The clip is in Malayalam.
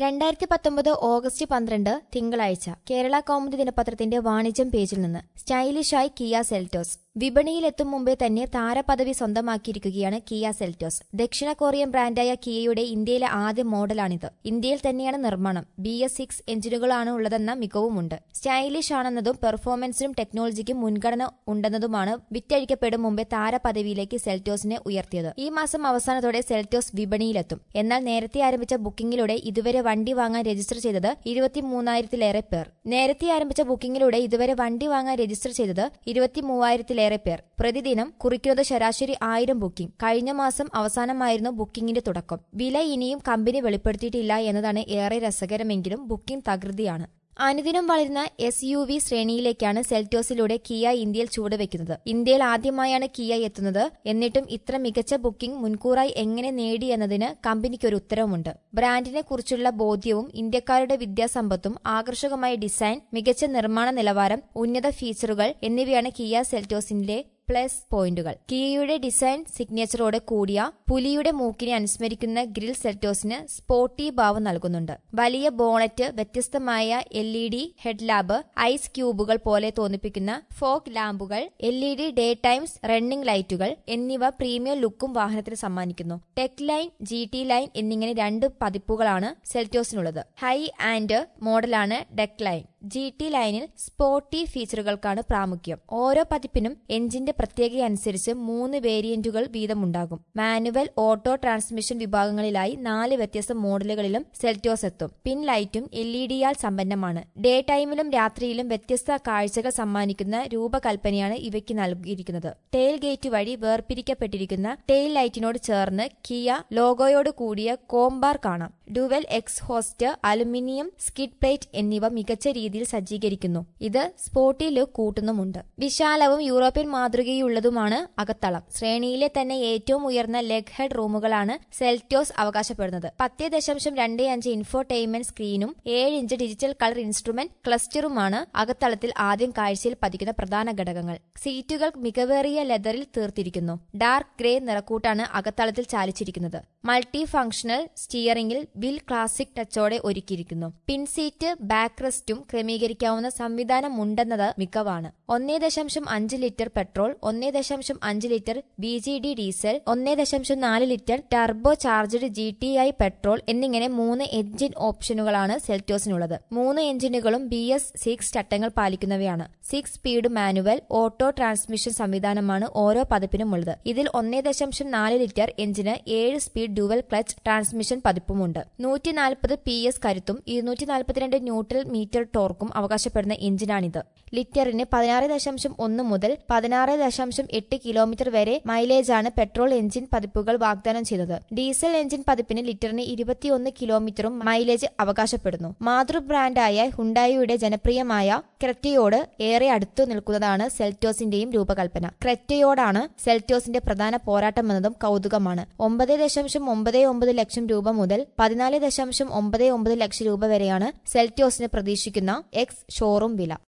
രണ്ടായിരത്തി പത്തൊമ്പത് ഓഗസ്റ്റ് പന്ത്രണ്ട് തിങ്കളാഴ്ച കേരള കൗമുദി ദിനപത്രത്തിന്റെ വാണിജ്യം പേജിൽ നിന്ന് സ്റ്റൈലിഷായി കിയ സെൽറ്റോസ് വിപണിയിലെത്തും മുമ്പേ തന്നെ താരപദവി സ്വന്തമാക്കിയിരിക്കുകയാണ് കിയ സെൽറ്റോസ് ദക്ഷിണ കൊറിയൻ ബ്രാൻഡായ കിയയുടെ ഇന്ത്യയിലെ ആദ്യ മോഡലാണിത് ഇന്ത്യയിൽ തന്നെയാണ് നിർമ്മാണം ബി എസ് സിക്സ് എഞ്ചിനുകളാണ് ഉള്ളതെന്ന മികവുമുണ്ട് സ്റ്റൈലിഷ് ആണെന്നതും പെർഫോമൻസിനും ടെക്നോളജിക്കും മുൻഗണന ഉണ്ടെന്നതുമാണ് വിറ്റഴിക്കപ്പെടും മുമ്പേ താരപദവിയിലേക്ക് സെൽറ്റോസിനെ ഉയർത്തിയത് ഈ മാസം അവസാനത്തോടെ സെൽറ്റോസ് വിപണിയിലെത്തും എന്നാൽ നേരത്തെ ആരംഭിച്ച ബുക്കിംഗിലൂടെ ഇതുവരെ വണ്ടി വാങ്ങാൻ രജിസ്റ്റർ ചെയ്തത് ഇരുപത്തിമൂന്നായിരത്തിലേറെ പേർ നേരത്തെ ആരംഭിച്ച ബുക്കിംഗിലൂടെ ഇതുവരെ വണ്ടി വാങ്ങാൻ രജിസ്റ്റർ ചെയ്തത് ഇരുപത്തിമൂവായിരത്തിലേറെ പേർ പ്രതിദിനം കുറിക്കുന്നത് ശരാശരി ആയിരം ബുക്കിംഗ് കഴിഞ്ഞ മാസം അവസാനമായിരുന്നു ബുക്കിംഗിന്റെ തുടക്കം വില ഇനിയും കമ്പനി വെളിപ്പെടുത്തിയിട്ടില്ല എന്നതാണ് ഏറെ രസകരമെങ്കിലും ബുക്കിംഗ് തകൃതിയാണ് അനുദിനം വളരുന്ന എസ് യു വി ശ്രേണിയിലേക്കാണ് സെൽറ്റോസിലൂടെ കിയ ഇന്ത്യയിൽ ചുവടുവെക്കുന്നത് ഇന്ത്യയിൽ ആദ്യമായാണ് കിയ എത്തുന്നത് എന്നിട്ടും ഇത്ര മികച്ച ബുക്കിംഗ് മുൻകൂറായി എങ്ങനെ നേടി എന്നതിന് കമ്പനിക്കൊരു ഉത്തരവുമുണ്ട് ബ്രാൻഡിനെ കുറിച്ചുള്ള ബോധ്യവും ഇന്ത്യക്കാരുടെ വിദ്യാസമ്പത്തും ആകർഷകമായ ഡിസൈൻ മികച്ച നിർമ്മാണ നിലവാരം ഉന്നത ഫീച്ചറുകൾ എന്നിവയാണ് കിയ സെൽറ്റോസിന്റെ പ്ലസ് പോയിന്റുകൾ കിയയുടെ ഡിസൈൻ സിഗ്നേച്ചറോട് കൂടിയ പുലിയുടെ മൂക്കിനെ അനുസ്മരിക്കുന്ന ഗ്രിൽ സെൽറ്റോസിന് സ്പോർട്ടി ഭാവം നൽകുന്നുണ്ട് വലിയ ബോണറ്റ് വ്യത്യസ്തമായ L E D head lamp ice ക്യൂബുകൾ പോലെ തോന്നിപ്പിക്കുന്ന ഫോഗ് ലാമ്പുകൾ L E D day times running ലൈറ്റുകൾ എന്നിവ പ്രീമിയം ലുക്കും വാഹനത്തിന് സമ്മാനിക്കുന്നു tech line G T line എന്നിങ്ങനെ രണ്ട് പതിപ്പുകളാണ് സെൽറ്റോസിനുള്ളത് ഹൈ ആൻഡ് മോഡലാണ് ഡെക് ലൈൻ ജി ടി ലൈനിൽ സ്പോർട്ടി ഫീച്ചറുകൾക്കാണ് പ്രാമുഖ്യം ഓരോ പതിപ്പിനും എഞ്ചിന്റെ പ്രത്യേകതയനുസരിച്ച് മൂന്ന് വേരിയന്റുകൾ വീതമുണ്ടാകും മാനുവൽ ഓട്ടോ ട്രാൻസ്മിഷൻ വിഭാഗങ്ങളിലായി നാല് വ്യത്യസ്ത മോഡലുകളിലും സെൽറ്റോസ് എത്തും പിൻ ലൈറ്റും എൽ ഇ ഡിയാൽ സമ്പന്നമാണ് ഡേ ടൈമിലും രാത്രിയിലും വ്യത്യസ്ത കാഴ്ചകൾ സമ്മാനിക്കുന്ന രൂപകൽപ്പനയാണ് ഇവയ്ക്ക് നൽകിയിരിക്കുന്നത് ടെയിൽ ഗേറ്റ് വഴി വേർപിരിക്കപ്പെട്ടിരിക്കുന്ന ടെയിൽ ലൈറ്റിനോട് ചേർന്ന് കിയ ലോഗോയോട് കൂടിയ കോംബാർ കാണാം dual exhaust aluminium skid plate എന്നിവ മികച്ച രീതിയിൽ സജ്ജീകരിക്കുന്നു ഇത് സ്പോർട്ടി ലുക്ക് കൂട്ടുന്നുമുണ്ട് വിശാലവും യൂറോപ്യൻ മാതൃകയുള്ളതുമാണ് അകത്തളം ശ്രേണിയിലെ തന്നെ ഏറ്റവും ഉയർന്ന ലെഗ് ഹെഡ് റൂമുകളാണ് സെൽറ്റോസ് അവകാശപ്പെടുന്നത് പത്ത് ദശാംശം രണ്ട് അഞ്ച് ഇൻഫോർടൈൻമെന്റ് സ്ക്രീനും ഏഴ് ഇഞ്ച് ഡിജിറ്റൽ കളർ ഇൻസ്ട്രുമെന്റ് ക്ലസ്റ്ററുമാണ് അകത്തളത്തിൽ ആദ്യം കാഴ്ചയിൽ പതിക്കുന്ന പ്രധാന ഘടകങ്ങൾ സീറ്റുകൾ മികവേറിയ ലെതറിൽ തീർത്തിരിക്കുന്നു ഡാർക്ക് ഗ്രേ നിറക്കൂട്ടാണ് അകത്തളത്തിൽ ചാലിച്ചിരിക്കുന്നത് മൾട്ടി ഫംഗ്ഷണൽ സ്റ്റിയറിംഗിൽ വിൽ ക്ലാസിക് ടച്ചോടെ ഒരുക്കിയിരിക്കുന്നു പിൻസീറ്റ് ബാക്ക് റെസ്റ്റും ക്രമീകരിക്കാവുന്ന സംവിധാനമുണ്ടെന്നത് മികവാണ് ഒന്നേ ദശാംശം അഞ്ച് ലിറ്റർ പെട്രോൾ ഒന്നേ ദശാംശം അഞ്ച് litre B G D diesel ഒന്നേ ദശാംശം നാല് litre turbo charged G T I petrol എന്നിങ്ങനെ മൂന്ന് എഞ്ചിൻ ഓപ്ഷനുകളാണ് സെൽറ്റോസിനുള്ളത് മൂന്ന് എഞ്ചിനുകളും ബി എസ് സിക്സ് ചട്ടങ്ങൾ പാലിക്കുന്നവയാണ് six speed manual auto transmission സംവിധാനമാണ് ഓരോ പതിപ്പിനും ഉള്ളത് ഇതിൽ ഒന്നേ ദശാംശം നാല് ലിറ്റർ എഞ്ചിന് ഏഴ് സ്പീഡ് ഡുവൽ ക്ലച്ച് ട്രാൻസ്മിഷൻ പതിപ്പുമുണ്ട് നൂറ്റി നാൽപ്പത് പി എസ് കരുത്തും ഇരുന്നൂറ്റി നാൽപ്പത്തിരണ്ട് ന്യൂട്രൽ മീറ്റർ ടോർക്കും അവകാശപ്പെടുന്ന എഞ്ചിനാണിത് ലിറ്ററിന് പതിനാറ് ദശാംശം ഒന്ന് മുതൽ പതിനാറ് ദശാംശം എട്ട് കിലോമീറ്റർ വരെ മൈലേജാണ് പെട്രോൾ എഞ്ചിൻ പതിപ്പുകൾ വാഗ്ദാനം ചെയ്തത് ഡീസൽ എഞ്ചിൻ പതിപ്പിന് ലിറ്ററിന് ഇരുപത്തിയൊന്ന് കിലോമീറ്ററും മൈലേജ് അവകാശപ്പെടുന്നു മാതൃ ബ്രാൻഡായ ഹുണ്ടായിയുടെ ജനപ്രിയമായ ക്രെറ്റയോട് ഏറെ അടുത്തു നിൽക്കുന്നതാണ് സെൽറ്റോസിന്റെയും രൂപകൽപ്പന ക്രെറ്റയോടാണ് സെൽറ്റോസിന്റെ പ്രധാന പോരാട്ടമെന്നതും കൗതുകമാണ് ഒമ്പത് ദശാംശം ഒമ്പത് ഒമ്പത് ലക്ഷം രൂപ മുതൽ പതിനാല് ദശാംശം ഒമ്പത് ഒമ്പത് ലക്ഷം രൂപ വരെയാണ് സെൽറ്റോസിന് പ്രതീക്ഷിക്കുന്ന എക്സ് ഷോറൂം വില